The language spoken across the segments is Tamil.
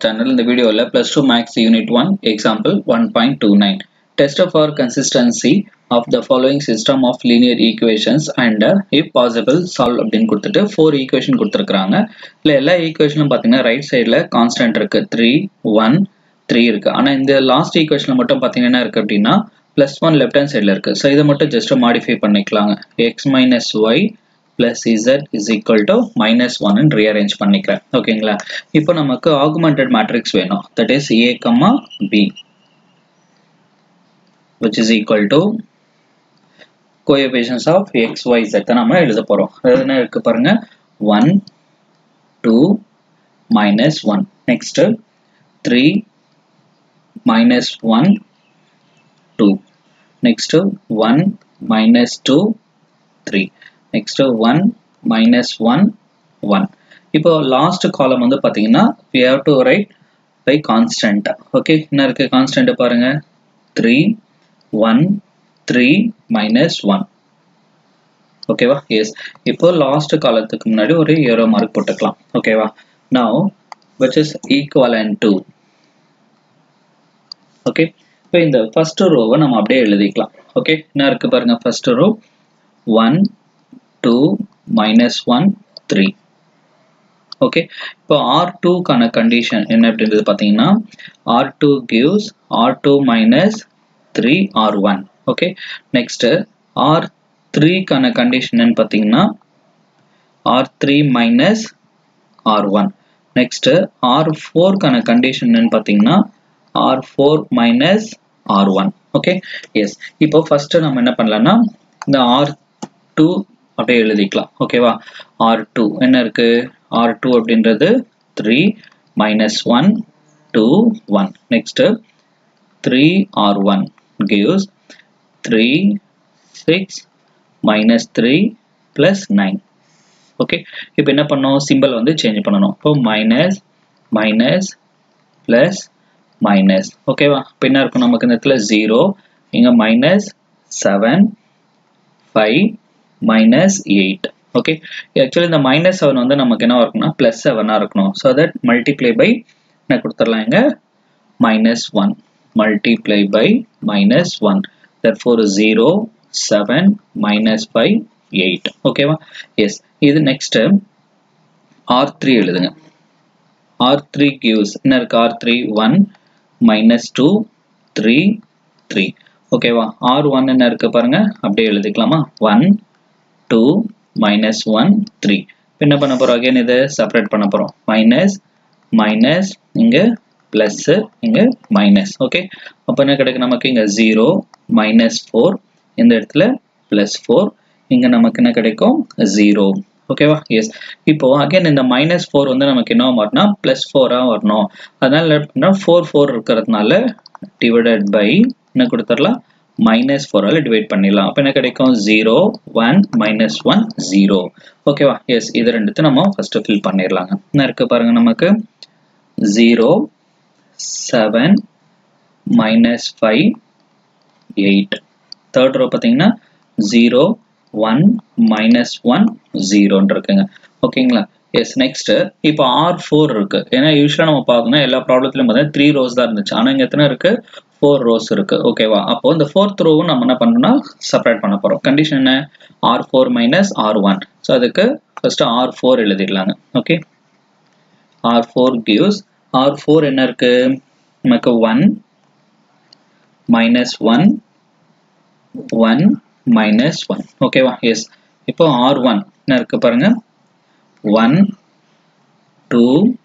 சேனல் இந்த வீடியோவில் plus two maths unit one example one point two nine test for consistency of the following system of linear equations and if possible solve அப்படின்னு கொடுத்துட்டு ஃபோர் ஈக்குவேஷன் கொடுத்துருக்காங்க இல்லை எல்லா ஈக்குவேஷனும் பார்த்தீங்கன்னா ரைட் சைடில் கான்ஸ்டன்ட் இருக்கு த்ரீ ஒன் த்ரீ இருக்கு ஆனால் இந்த லாஸ்ட் ஈக்குவேஷனில் மட்டும் பார்த்தீங்கன்னா இருக்கு அப்படின்னா ப்ளஸ் ஒன் லெஃப்ட் ஹேண்ட் சைடில் இருக்கு ஸோ இதை மட்டும் ஜஸ்ட் மாடிஃபை பண்ணிக்கலாங்க x minus y plus z is equal to minus ஒன்னு ரீஅரேஞ்ச் பண்ணிக்கிறேன் ஓகேங்களா இப்போ நமக்கு ஆகுமெண்டட் மேட்ரிக்ஸ் வேணும் that is A comma B which is equal to coefficients of x, y, z நம்ம எழுத போறோம் அதாவது என்ன இருக்கு பாருங்க 1 2 minus 1 next 3 minus 1 2 next 1 minus 2 3 next 1 minus 1 1 இப்போ லாஸ்ட் காலம் வந்து பாத்தீங்கன்னா we have to write by constant okay என்ன இருக்கு கான்ஸ்டன்ட் பாருங்க 3 1 3 minus 1 ஓகேவா எஸ் இப்போ லாஸ்ட் காலத்துக்கு முன்னாடி ஒரு ஏரோ மார்க் போட்டுக்கலாம் ஓகேவா now which is equivalent to okay இப்போ இந்த ஃபர்ஸ்ட் ரோவை நம்ம அப்படியே எழுதிக்கலாம் ஓகே என்ன இருக்கு பாருங்க first row one two minus one three okay இப்போ ஆர் டூக்கான கண்டிஷன் என்ன அப்படின்றது பார்த்தீங்கன்னா R two gives R two minus three R one okay next R த்ரீக்கான கண்டிஷன் பார்த்தீங்கன்னா R three minus R one next R ஃபோர்க்கான கண்டிஷன் பார்த்தீங்கன்னா R four minus R one okay yes இப்போ ஃபர்ஸ்ட் நம்ம என்ன பண்ணலாம்னா இந்த ஆர் டூ அப்படியே எழுதிக்கலாம் ஓகேவா ஆர் டூ என்ன இருக்கு ஆர் டூ அப்படின்றது three minus one two one next three R one gives 3 6 minus 3 plus 9 okay இப்போ என்ன பண்ணோம் சிம்பிள் வந்து சேஞ்ச் பண்ணணும் இப்போ மைனஸ் மைனஸ் பிளஸ் மைனஸ் ஓகேவா இப்போ என்ன இருக்கும் நமக்கு இந்த இடத்துல ஜீரோ இங்கே minus seven five minus eight okay actually இந்த மைனஸ் செவன் வந்து நமக்கு என்ன இருக்கும்னா பிளஸ் செவனாக இருக்கணும் ஸோ தட் மல்டிப்ளை பை என்ன கொடுத்துடலாம் இங்கே minus one multiply by minus 1 therefore 0 7 minus 5 8 ஓகேவா எஸ் இது நெக்ஸ்ட் R3 எழுதுங்க R3 gives என்ன இருக்கு R3 1 minus 2 3 3 ஓகேவா R1 என்ன இருக்கு பாருங்க அப்படியே எழுதிக்கலாமா 1 2 minus 1 3 என்ன பண்ண போறோம் அகைன் இதை செப்பரேட் பண்ண போறோம் மைனஸ் மைனஸ் இங்க பிளஸ் இங்க மைனஸ் ஓகே அப்போ என்ன கிடைக்கும் நமக்கு இங்க ஜீரோ மைனஸ் ஃபோர் இந்த இடத்துல பிளஸ் ஃபோர் இங்க நமக்கு என்ன கிடைக்கும் ஜீரோ ஓகேவா எஸ் இப்போ அகைன் இந்த மைனஸ் ஃபோர் வந்து நமக்கு என்ன வரணும் பிளஸ் ஃபோரா வரணும் அதனால ஃபோர் ஃபோர் இருக்கிறதுனால டிவைடட் பை என்ன கொடுத்துடலாம் மைனஸ் ஃபோரால் டிவைட் பண்ணிடலாம் அப்போ என்ன கிடைக்கும் zero one minus one zero ஓகேவா எஸ் இது ரெண்டுத்தையும் நம்ம ஃபர்ஸ்ட் ஃபில் பண்ணிடலாங்க என்ன இருக்கு பாருங்க நமக்கு zero seven minus five eight third row பார்த்தீங்கன்னா ஜீரோ ஒன் மைனஸ் ஒன் ஜீரோன்னு இருக்குங்க ஓகேங்களா எஸ் நெக்ஸ்ட் இப்போ ஆர் ஃபோர் இருக்கு ஏன்னா யூஸ்வலாக நம்ம பார்க்கணும் எல்லா ப்ராப்ளத்துலையும் பார்த்தீங்கன்னா த்ரீ ரோஸ் தான் இருந்துச்சு ஆனால் இங்கே எத்தனை இருக்கு ஃபோர் ரோஸ் இருக்கு ஓகேவா அப்போ இந்த ஃபோர்த் ரோவும் நம்ம என்ன பண்ணணும்னா செப்பரேட் பண்ண போகிறோம் கண்டிஷன் என்ன R four minus R one so அதுக்கு ஃபர்ஸ்ட் ஆர் ஃபோர் எழுதிடலாங்க okay R four gives R four என்ன இருக்கு நமக்கு one minus one one minus one ஓகேவா எஸ் இப்போ ஆர் ஒன் என்ன இருக்கு பாருங்க one two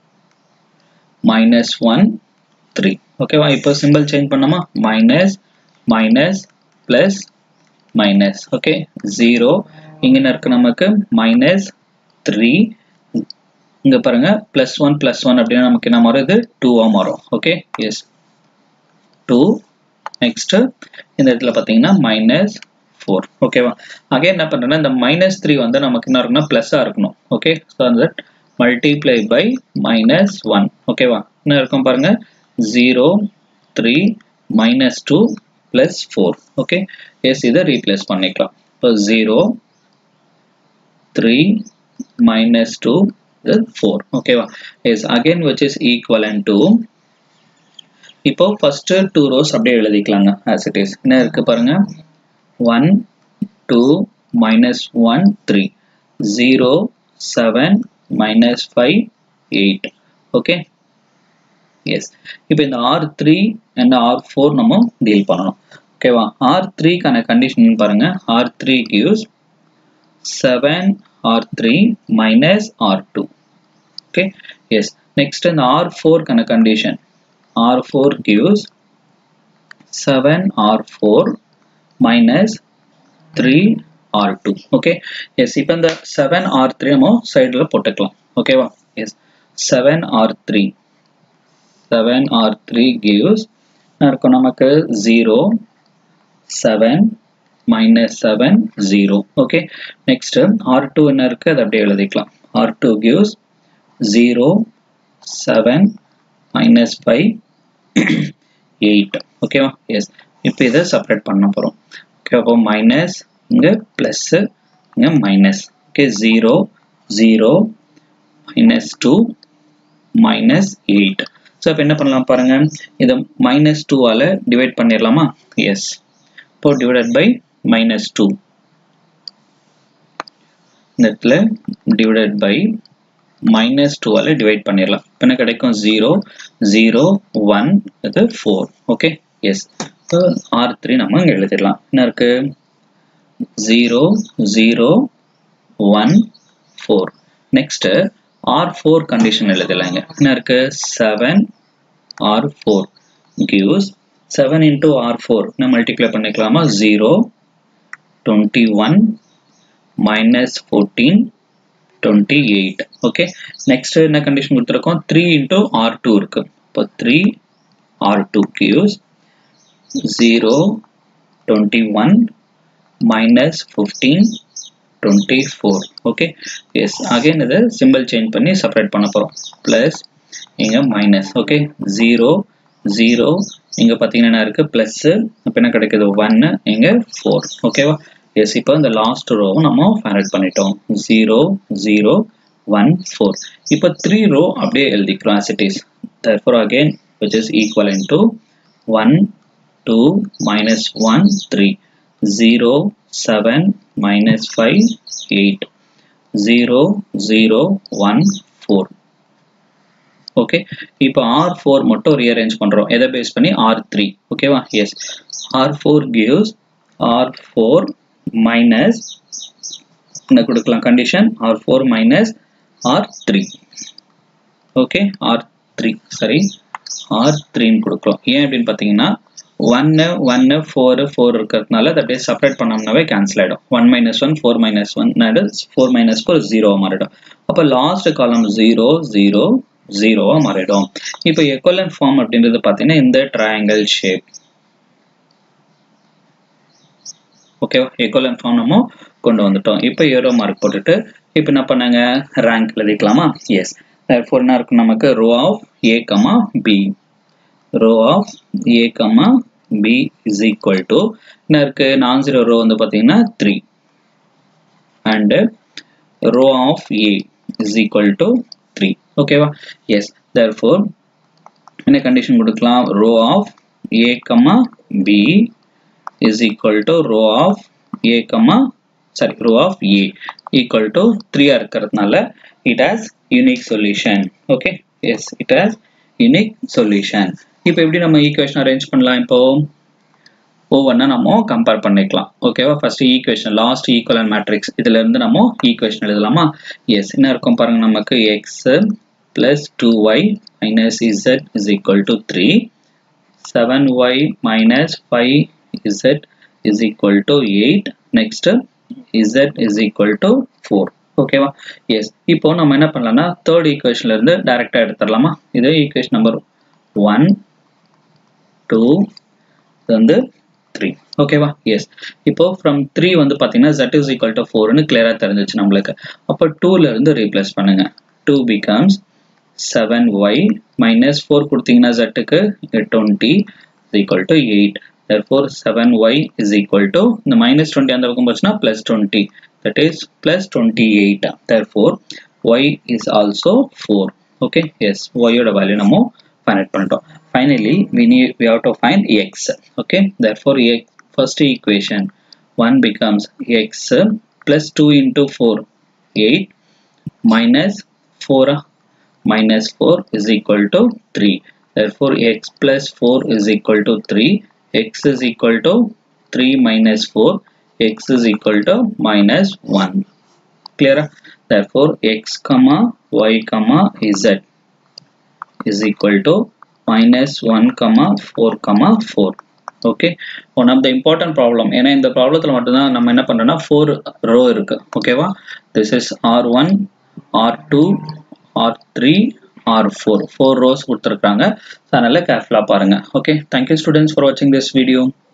minus one three ஓகேவா இப்போ சிம்பிள் சேஞ்ச் பண்ணோமா minus minus plus minus okay zero இங்க என்ன இருக்கு நமக்கு மைனஸ் த்ரீ இங்க பாருங்க பிளஸ் ஒன் பிளஸ் ஒன் அப்படின்னா நமக்கு என்ன மாறும் இது டூவா மாறும் ஓகே எஸ் டூ நெக்ஸ்ட் இந்த இடத்துல பார்த்தீங்கன்னா மைனஸ் ஃபோர் ஓகேவா அகைன் என்ன பண்ணுறேன்னா இந்த மைனஸ் த்ரீ வந்து நமக்கு என்ன இருக்குன்னா ப்ளஸ்ஸாக இருக்கணும் ஓகே ஸோ அந்த மல்டிப்ளை பை மைனஸ் ஒன் ஓகேவா என்ன இருக்கும் பாருங்க zero three minus two plus four okay yes இதை ரீப்ளேஸ் பண்ணிக்கலாம் இப்போ ஜீரோ த்ரீ மைனஸ் டூ இது ஃபோர் ஓகேவா yes again which is equivalent to இப்போ ஃபர்ஸ்ட் டூ ரோஸ் அப்படியே எழுதிக்கலாங்க ஆஸ் இட் இஸ் என்ன இருக்கு பாருங்க one two minus one three zero seven minus five eight okay yes இப்போ இந்த R three and R four நம்ம டீல் பண்ணணும் ஓகேவா ஆர் த்ரீக்கான கண்டிஷன் பாருங்க R three gives seven R three minus R two okay yes next இந்த ஆர் ஃபோர்க்கான condition R four gives seven R four minus three R two okay yes இப்போ இந்த செவன் ஆர் த்ரீ நம்ம சைடில் போட்டுக்கலாம் ஓகேவா yes seven R three seven R three gives இருக்கும் நமக்கு zero seven minus seven zero okay next R two என்ன இருக்கு அதை அப்படியே எழுதிக்கலாம் R two gives zero seven minus five eight ஓகேவா எஸ் இப்போ இதை செப்பரேட் பண்ண போகிறோம் ஓகே அப்போ மைனஸ் இங்கே ப்ளஸ்ஸு இங்கே minus okay zero zero minus two minus eight so இப்போ என்ன பண்ணலாம் பாருங்க இதை மைனஸ் டூவால் டிவைட் பண்ணிடலாமா எஸ் இப்போ டிவைடட் பை மைனஸ் டூ இந்த இடத்துல டிவைடட் பை மைனஸ் டூவால் டிவைட் பண்ணிடலாம் இப்போ என்ன கிடைக்கும் ஜீரோ ஜீரோ ஒன் இது ஃபோர் ஓகே எஸ் இப்போ ஆர் த்ரீ நம்ம இங்கே எழுதிடலாம் என்ன இருக்கு zero zero one four next R four condition எழுதலாங்க என்ன இருக்கு seven R four gives seven into R four நம்ம மல்டிப்ளை பண்ணிக்கலாமா zero twenty one minus fourteen twenty eight okay next என்ன கண்டிஷன் கொடுத்துருக்கோம் த்ரீ இன்டூ ஆர் டூ இருக்கு இப்போ three R two gives zero twenty one minus fifteen twenty four okay yes again இதை சிம்பிள் சேஞ்ச் பண்ணி செப்பரேட் பண்ண போகிறோம் ப்ளஸ் இங்கே மைனஸ் ஓகே ஜீரோ ஜீரோ இங்கே பார்த்தீங்கன்னா என்ன இருக்குது ப்ளஸ்ஸு அப்போ என்ன கிடைக்குது ஒன்று இங்கே ஃபோர் ஓகேவா எஸ் இப்போ இந்த லாஸ்ட் ரோவும் நம்ம ஃபேரட் பண்ணிட்டோம் ஜீரோ ஜீரோ ஒன் ஃபோர் இப்போ த்ரீ ரோ அப்படியே எழுதிக்கிறோம் as it is therefore again which is equivalent to 1 2 minus 1 3 0 7 minus 5 8 0 0 1 4 okay இப்போ ஆர் ஃபோர் மட்டும் ரீஅரேஞ்ச் பண்ணுறோம் எதை பேஸ் பண்ணி ஆர் த்ரீ ஓகேவா yes R four gives R four minus என்ன கொடுக்கலாம் condition R four minus R three okay R three சரி ஆர் த்ரீன்னு கொடுக்குறோம் ஏன் அப்படின்னு பார்த்தீங்கன்னா ஒன்னு ஒன்னு ஃபோரு ஃபோர் இருக்கிறதுனால அதை அப்படியே செப்பரேட் பண்ணோம்னாவே கேன்சல் ஆகிடும் one minus one four minus one four minus four zero மாறிடும் அப்போ லாஸ்ட் காலம் ஜீரோ ஜீரோ ஜீரோவாக மாறிடும் இப்போ எக்கோலன் ஃபார்ம் அப்படின்றது பார்த்தீங்கன்னா இந்த ட்ரையாங்கிள் ஷேப் ஓகேவா எக்கோலன் ஃபார்ம் நம்ம கொண்டு வந்துட்டோம் இப்போ ஏரோ மார்க் போட்டுட்டு இப்போ என்ன பண்ணாங்க ரேங்க் எழுதிக்கலாமா எஸ் therefore என்ன இருக்கும் நமக்கு row of A comma B row of A comma B is equal to என்ன இருக்கு நான் ஜீரோ ரோ வந்து பார்த்தீங்கன்னா three and row of A is equal to three ஓகேவா எஸ் therefore என்ன கண்டிஷன் கொடுக்கலாம் row of A comma B is equal to row of a comma sorry row of a equal to 3 இருக்கிறதுனால it has unique solution okay yes it has unique solution இப்போ எப்படி நம்ம ஈக்குவேஷன் அரேஞ்ச் பண்ணலாம் இப்போ ஒவ்வொன்றா நம்ம கம்பேர் பண்ணிக்கலாம் ஓகேவா first equation last equivalent matrix இதுல இருந்து நம்ம ஈக்குவேஷன் எழுதலாமா எஸ் என்ன இருக்கும் பாருங்க நமக்கு x plus two y minus z is equal to three seven y minus five z is equal to 8 next z is equal to 4 ஓகேவா எஸ் இப்போ நம்ம என்ன பண்ணலாம்னா தேர்ட் ஈக்குவேஷன்ல இருந்து டைரக்டா எடுத்துடலாமா இது ஈக்குவேஷன் நம்பர் ஒன் டூ இது வந்து த்ரீ ஓகேவா எஸ் இப்போ ஃப்ரம் த்ரீ வந்து பார்த்தீங்கன்னா z is equal to ஃபோர்னு கிளியரா தெரிஞ்சிச்சு நம்மளுக்கு அப்போ டூல இருந்து ரீப்ளேஸ் பண்ணுங்க two becomes seven y minus four கொடுத்தீங்கன்னா ஜட்டுக்கு twenty is equal to eight therefore 7y is equal to the minus 20 அந்த பக்கம் போச்சுன்னா plus 20 that is plus 28 therefore y is also 4 okay yes y ஓட வேல்யூ நம்ம find out பண்ணிட்டோம் finally we need we have to find x okay therefore x first equation 1 becomes x plus 2 into 4 8 minus 4 minus 4 is equal to 3 therefore x plus 4 is equal to 3 x is equal to 3 minus 4 x is equal to minus 1 clear therefore x comma y comma z is equal to minus 1 comma 4 comma 4 okay one of the important problem ஏன்னா இந்த ப்ராப்ளத்தில் மட்டும்தான் நம்ம என்ன பண்ணுறோம்னா ஃபோர் ரோ இருக்கு ஓகேவா this is R one R two R three R four four rows கொடுத்துருக்காங்க அதனால கேர்ஃபுல்லாக பாருங்கள் ஓகே தேங்க்யூ ஸ்டூடெண்ட்ஸ் ஃபார் வாட்சிங் திஸ் வீடியோ